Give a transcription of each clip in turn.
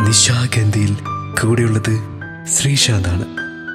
നിശാഗന്ധിയിൽ കൂടെയുള്ളത് ശ്രീശാന്താണ്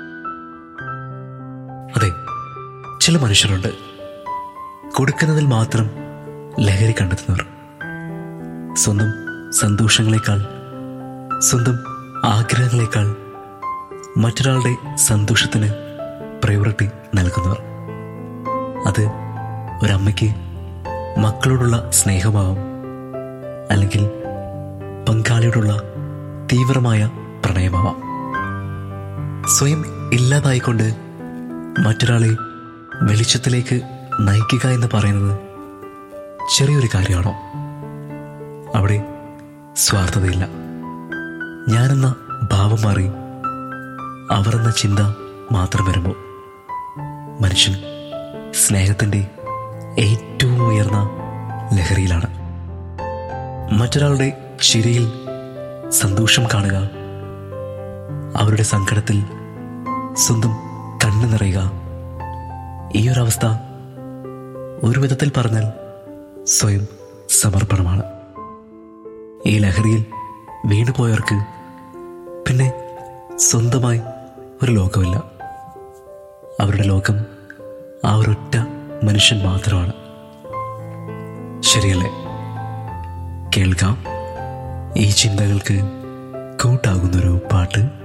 അതെ ചില മനുഷ്യരുണ്ട് കൊടുക്കുന്നതിൽ മാത്രം ലഹരി കണ്ടെത്തുന്നവർ സ്വന്തം സന്തോഷങ്ങളെക്കാൾ സ്വന്തം ആഗ്രഹങ്ങളെക്കാൾ മറ്റൊരാളുടെ സന്തോഷത്തിന് പ്രയോറിറ്റി നൽകുന്നവർ അത് ഒരമ്മയ്ക്ക് മക്കളോടുള്ള സ്നേഹമാവാം അല്ലെങ്കിൽ പങ്കാളിയോടുള്ള തീവ്രമായ പ്രണയമാവാം സ്വയം ഇല്ലാതായിക്കൊണ്ട് മറ്റൊരാളെ വെളിച്ചത്തിലേക്ക് നയിക്കുക എന്ന് പറയുന്നത് ചെറിയൊരു കാര്യമാണോ അവിടെ സ്വാർത്ഥതയില്ല ഞാനെന്ന ഭാവം മാറി അവർ എന്ന ചിന്ത മാത്രം വരുമ്പോൾ മനുഷ്യൻ സ്നേഹത്തിൻ്റെ ഏറ്റവും ഉയർന്ന ലഹരിയിലാണ് മറ്റൊരാളുടെ ചിരിയിൽ സന്തോഷം കാണുക അവരുടെ സങ്കടത്തിൽ സ്വന്തം കണ്ണു നിറയുക ഈ ഒരവസ്ഥ ഒരു വിധത്തിൽ പറഞ്ഞാൽ സ്വയം സമർപ്പണമാണ് ഈ ലഹരിയിൽ വീണുപോയവർക്ക് പിന്നെ സ്വന്തമായി ഒരു ലോകമില്ല അവരുടെ ലോകം ആ ഒരൊറ്റ മനുഷ്യൻ മാത്രമാണ് ശരിയല്ലേ കേൾക്കാം ഈ ചിന്തകൾക്ക് കൂട്ടാകുന്നൊരു പാട്ട്